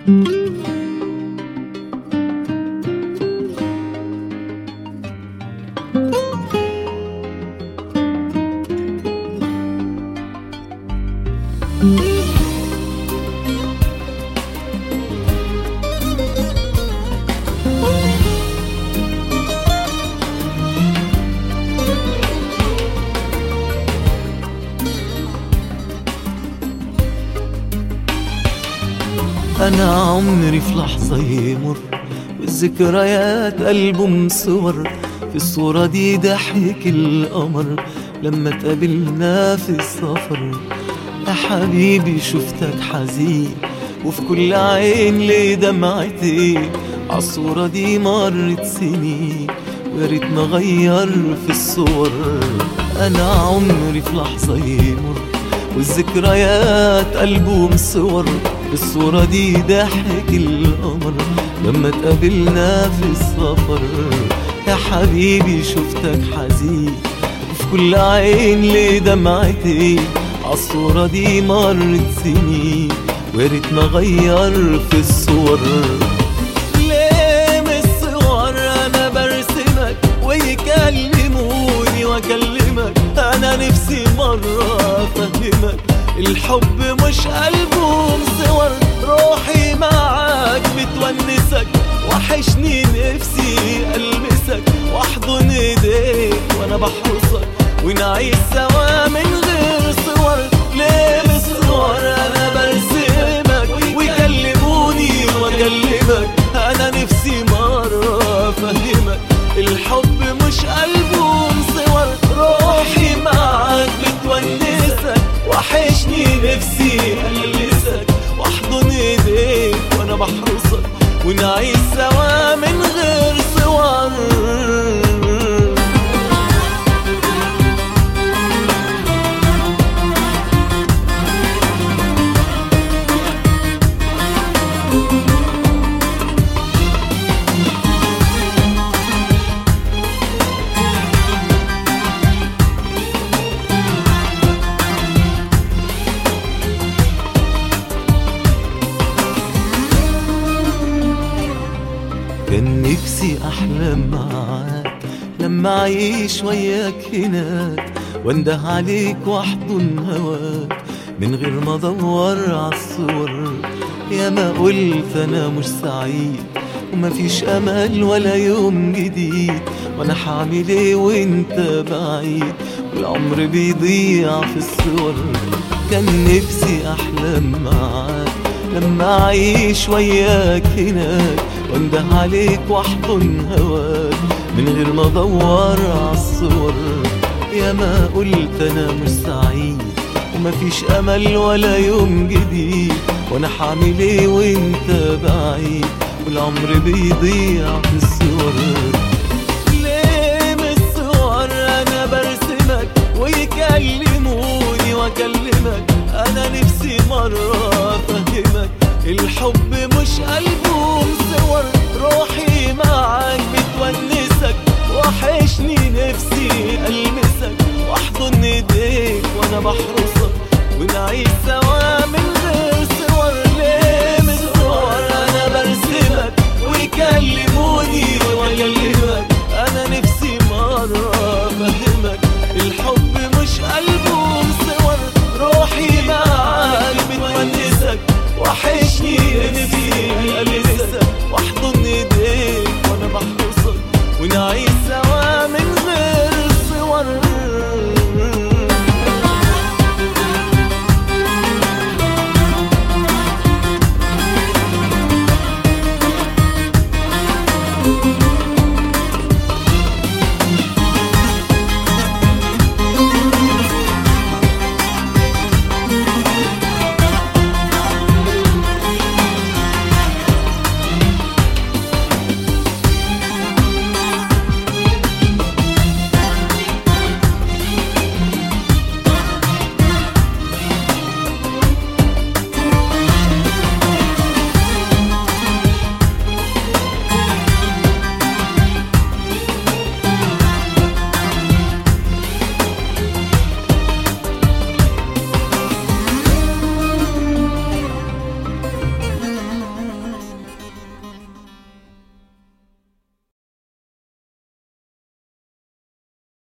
أنا عمري في لحظة يمر والذكريات ألبوم صور في الصورة دي ضحك القمر لما اتقابلنا في السفر يا حبيبي شفتك حزين وفي كل عين ليه دمعتي عالصورة دي مرت سنين ويا ريت نغير في الصور أنا عمري في لحظة يمر والذكريات ألبوم صور الصورة دي ضحك القمر لما اتقابلنا في السفر يا حبيبي شفتك حزين وفي كل عين ليه دمعتي عالصورة دي مرت سنين وياريت نغير في الصور ليه من الصور انا برسمك ويكلموني واكلمك انا نفسي مرة افهمك الحب مش ألبوم صور روحي معاك بتونسك وحشني نفسي ألمسك واحضن ايديك وانا بحرسك ونعيش سوا من غير صور ليه بالصور انا برسمك ويكلموني واكلمك انا نفسي مرة افهمك الحب مش ألبوم صور روحي معاك بتونسك وحشني نفسي ألمسك واحضن ايديك وانا بحرسك ونعيش سوا من غير صور كان نفسي احلم معاك لما اعيش وياك هناك وانده عليك واحضن هواك من غير ما ادور عالصور يا ما قلت انا مش سعيد ومفيش امل ولا يوم جديد وانا حعمل ايه وانت بعيد والعمر بيضيع في الصور كان نفسي احلم معاك لما اعيش وياك هناك وانده عليك واحضن هواك من غير ما ادور عالصور يا ما قلت انا مش سعيد ومفيش امل ولا يوم جديد وانا حعمل ايه وانت بعيد والعمر بيضيع في الصور ليه من الصور انا برسمك ويكلموني واكلمك انا نفسي مره